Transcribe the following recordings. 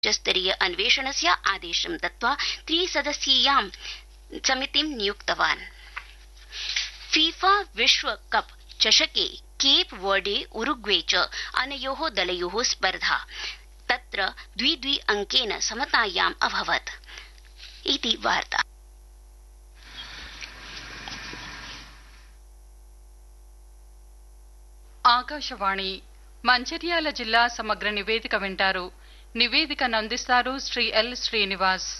उच्चस्तरीय अन्वेषणस्य आदेशं दत्त्वा त्रिसदस्यीयां समितिं नियुक्तवान् फीफा विश्वकप चषके केप वर्डे उरुग्वे च अनयो दलयो स्पर्धा तत्र द्वि द्वि अंकेन समतायाम् अभवत् इति वार्ता ఆకాశవాణి మంచిర్యాల జిల్లా సమగ్ర నివేదిక వింటారు నివేదికను అందిస్తారు శ్రీ ఎల్ శ్రీనివాస్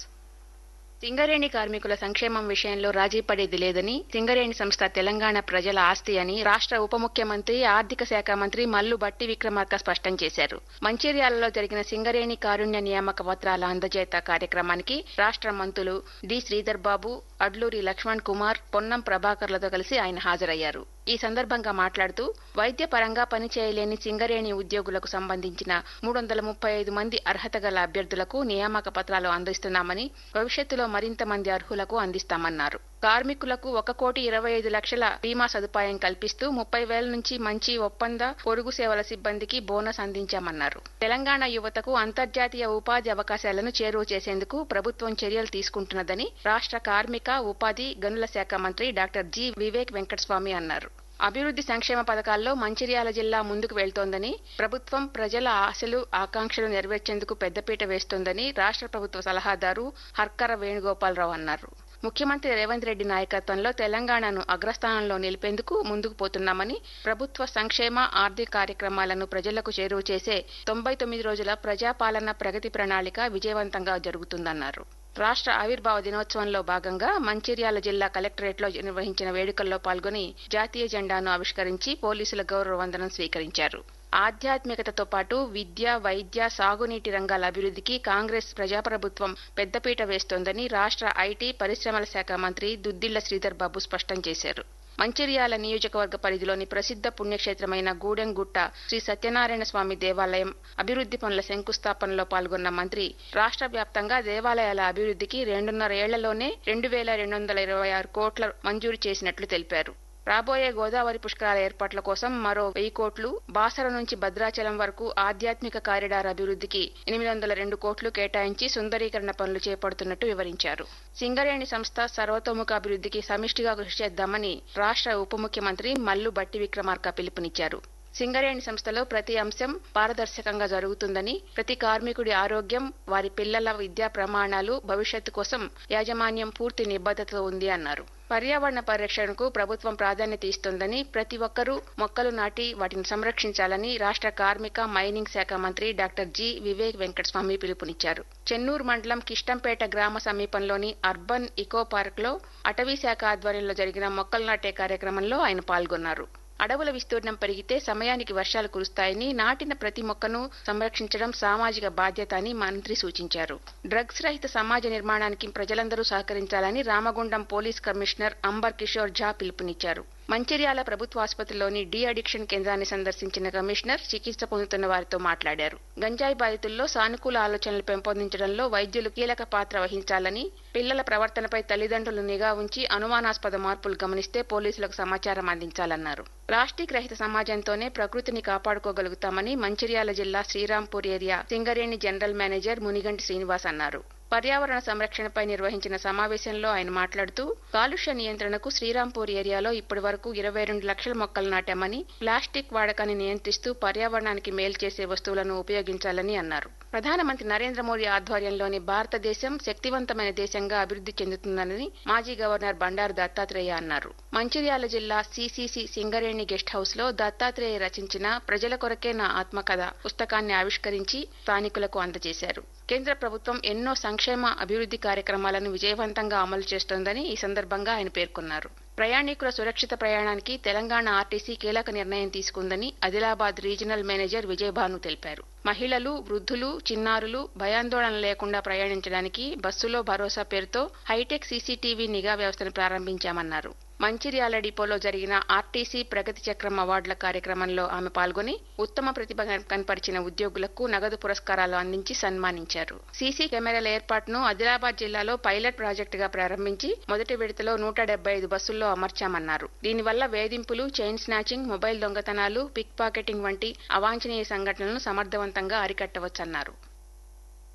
సింగరేణి కార్మికుల సంక్షేమం విషయంలో రాజీ పడేది లేదని సింగరేణి సంస్థ తెలంగాణ ప్రజల ఆస్తి అని రాష్ట్ర ఉప ముఖ్యమంత్రి ఆర్థిక శాఖ మంత్రి మల్లు బట్టి విక్రమార్క స్పష్టం చేశారు మంచిర్యాలలో జరిగిన సింగరేణి కారుణ్య నియామక పత్రాల అందజేత కార్యక్రమానికి రాష్ట్ర మంత్రులు డి శ్రీధర్ బాబు అడ్లూరి లక్ష్మణ్ కుమార్ పొన్నం ప్రభాకర్లతో కలిసి ఆయన హాజరయ్యారు ఈ సందర్భంగా మాట్లాడుతూ వైద్య పరంగా పనిచేయలేని సింగరేణి ఉద్యోగులకు సంబంధించిన మూడు వందల ముప్పై ఐదు మంది అర్హత గల అభ్యర్థులకు నియామక పత్రాలు అందిస్తున్నామని భవిష్యత్తులో మరింత మంది అర్హులకు అందిస్తామన్నారు కార్మికులకు ఒక కోటి ఇరవై ఐదు లక్షల బీమా సదుపాయం కల్పిస్తూ ముప్పై వేల నుంచి మంచి ఒప్పంద పొరుగు సేవల సిబ్బందికి బోనస్ అందించామన్నారు తెలంగాణ యువతకు అంతర్జాతీయ ఉపాధి అవకాశాలను చేరువ చేసేందుకు ప్రభుత్వం చర్యలు తీసుకుంటున్నదని రాష్ట్ర కార్మిక ఉపాధి గనుల శాఖ మంత్రి డాక్టర్ జి వివేక్ వెంకటస్వామి అన్నారు అభివృద్ది సంక్షేమ పథకాల్లో మంచిర్యాల జిల్లా ముందుకు వెళ్తోందని ప్రభుత్వం ప్రజల ఆశలు ఆకాంక్షలు నెరవేర్చేందుకు పెద్దపీట వేస్తోందని రాష్ట్ర ప్రభుత్వ సలహాదారు హర్కర వేణుగోపాలరావు అన్నారు ముఖ్యమంత్రి రేవంత్ రెడ్డి నాయకత్వంలో తెలంగాణను అగ్రస్థానంలో నిలిపేందుకు ముందుకు పోతున్నామని ప్రభుత్వ సంక్షేమ ఆర్థిక కార్యక్రమాలను ప్రజలకు చేరువ చేసే తొంభై తొమ్మిది రోజుల ప్రజాపాలన ప్రగతి ప్రణాళిక విజయవంతంగా జరుగుతుందన్నారు రాష్ట్ర ఆవిర్భావ దినోత్సవంలో భాగంగా మంచిర్యాల జిల్లా కలెక్టరేట్లో నిర్వహించిన వేడుకల్లో పాల్గొని జాతీయ జెండాను ఆవిష్కరించి పోలీసుల గౌరవ వందనం స్వీకరించారు ఆధ్యాత్మికతతో పాటు విద్య వైద్య సాగునీటి రంగాల అభివృద్ధికి కాంగ్రెస్ ప్రజాప్రభుత్వం పెద్దపీట వేస్తోందని రాష్ట్ర ఐటీ పరిశ్రమల శాఖ మంత్రి దుద్దిళ్ల శ్రీధర్ బాబు స్పష్టం చేశారు మంచిర్యాల నియోజకవర్గ పరిధిలోని ప్రసిద్ధ పుణ్యక్షేత్రమైన గూడెంగుట్ట శ్రీ సత్యనారాయణ స్వామి దేవాలయం అభివృద్ది పనుల శంకుస్థాపనలో పాల్గొన్న మంత్రి రాష్ట్ర వ్యాప్తంగా దేవాలయాల అభివృద్ధికి రెండున్నర ఏళ్లలోనే రెండు వేల రెండు వందల ఇరవై ఆరు కోట్ల మంజూరు చేసినట్లు తెలిపారు రాబోయే గోదావరి పుష్కరాల ఏర్పాట్ల కోసం మరో వెయ్యి కోట్లు బాసర నుంచి భద్రాచలం వరకు ఆధ్యాత్మిక కారిడార్ అభివృద్ధికి ఎనిమిది వందల రెండు కోట్లు కేటాయించి సుందరీకరణ పనులు చేపడుతున్నట్టు వివరించారు సింగరేణి సంస్థ సర్వతోముఖ అభివృద్ధికి సమిష్టిగా కృషి చేద్దామని రాష్ట్ర ఉప ముఖ్యమంత్రి మల్లు బట్టి విక్రమార్క పిలుపునిచ్చారు సింగరేణి సంస్థలో ప్రతి అంశం పారదర్శకంగా జరుగుతుందని ప్రతి కార్మికుడి ఆరోగ్యం వారి పిల్లల విద్యా ప్రమాణాలు భవిష్యత్తు కోసం యాజమాన్యం పూర్తి నిబద్ధతతో ఉంది అన్నారు పర్యావరణ పరిరక్షణకు ప్రభుత్వం ప్రాధాన్యత ఇస్తోందని ప్రతి ఒక్కరూ మొక్కలు నాటి వాటిని సంరక్షించాలని రాష్ట్ర కార్మిక మైనింగ్ శాఖ మంత్రి డాక్టర్ జి వివేక్ వెంకటస్వామి పిలుపునిచ్చారు చెన్నూరు మండలం కిష్టంపేట గ్రామ సమీపంలోని అర్బన్ ఇకో పార్క్ లో అటవీ శాఖ ఆధ్వర్యంలో జరిగిన మొక్కలు నాటే కార్యక్రమంలో ఆయన పాల్గొన్నారు అడవుల విస్తీర్ణం పెరిగితే సమయానికి వర్షాలు కురుస్తాయని నాటిన ప్రతి మొక్కను సంరక్షించడం సామాజిక బాధ్యత అని మంత్రి సూచించారు డ్రగ్స్ రహిత సమాజ నిర్మాణానికి ప్రజలందరూ సహకరించాలని రామగుండం పోలీస్ కమిషనర్ అంబర్ కిషోర్ ఝా పిలుపునిచ్చారు మంచిర్యాల ప్రభుత్వ ఆసుపత్రిలోని డి అడిక్షన్ కేంద్రాన్ని సందర్శించిన కమిషనర్ చికిత్స పొందుతున్న వారితో మాట్లాడారు గంజాయి బాధితుల్లో సానుకూల ఆలోచనలు పెంపొందించడంలో వైద్యులు కీలక పాత్ర వహించాలని పిల్లల ప్రవర్తనపై తల్లిదండ్రులు నిఘా ఉంచి అనుమానాస్పద మార్పులు గమనిస్తే పోలీసులకు సమాచారం అందించాలన్నారు ప్లాస్టిక్ రహిత సమాజంతోనే ప్రకృతిని కాపాడుకోగలుగుతామని మంచిర్యాల జిల్లా Srirampur area Singareni general manager Muniganti Srinivas అన్నారు పర్యావరణ సంరక్షణపై నిర్వహించిన సమావేశంలో ఆయన మాట్లాడుతూ కాలుష్య నియంత్రణకు శ్రీరాంపూర్ ఏరియాలో ఇప్పటి వరకు ఇరవై రెండు లక్షల మొక్కలు నాటామని ప్లాస్టిక్ వాడకాన్ని నియంత్రిస్తూ పర్యావరణానికి మేలు చేసే వస్తువులను ఉపయోగించాలని అన్నారు ప్రధానమంత్రి నరేంద్ర మోదీ ఆధ్వర్యంలోని భారతదేశం శక్తివంతమైన దేశంగా అభివృద్ధి చెందుతుందని మాజీ గవర్నర్ బండారు దత్తాత్రేయ అన్నారు మంచిర్యాల జిల్లా సిసిసి సింగరేణి గెస్ట్ హౌస్ లో దత్తాత్రేయ రచించిన ప్రజల కొరకే నా ఆత్మకథ పుస్తకాన్ని ఆవిష్కరించి స్థానికులకు అందజేశారు కేంద్ర ప్రభుత్వం ఎన్నో సంక్షేమ అభివృద్ధి కార్యక్రమాలను విజయవంతంగా అమలు చేస్తోందని ఈ సందర్భంగా ఆయన పేర్కొన్నారు ప్రయాణికుల సురక్షిత ప్రయాణానికి తెలంగాణ ఆర్టీసీ కీలక నిర్ణయం తీసుకుందని ఆదిలాబాద్ రీజనల్ మేనేజర్ విజయభాను తెలిపారు మహిళలు వృద్ధులు చిన్నారులు భయాందోళన లేకుండా ప్రయాణించడానికి బస్సులో భరోసా పేరుతో హైటెక్ సీసీటీవీ నిఘా వ్యవస్థను ప్రారంభించామన్నారు మంచిర్యాల డిపోలో జరిగిన ఆర్టీసీ ప్రగతి చక్రం అవార్డుల కార్యక్రమంలో ఆమె పాల్గొని ఉత్తమ ప్రతిభ కనపరిచిన ఉద్యోగులకు నగదు పురస్కారాలు అందించి సన్మానించారు సీసీ కెమెరాల ఏర్పాటును ఆదిలాబాద్ జిల్లాలో పైలట్ ప్రాజెక్టుగా ప్రారంభించి మొదటి విడతలో నూట డెబ్బై ఐదు బస్సుల్లో అమర్చామన్నారు దీనివల్ల వేధింపులు చైన్ స్నాచింగ్ మొబైల్ దొంగతనాలు పిక్ పాకెటింగ్ వంటి అవాంఛనీయ సంఘటనలను సమర్థవంతంగా అరికట్టవచ్చన్నారు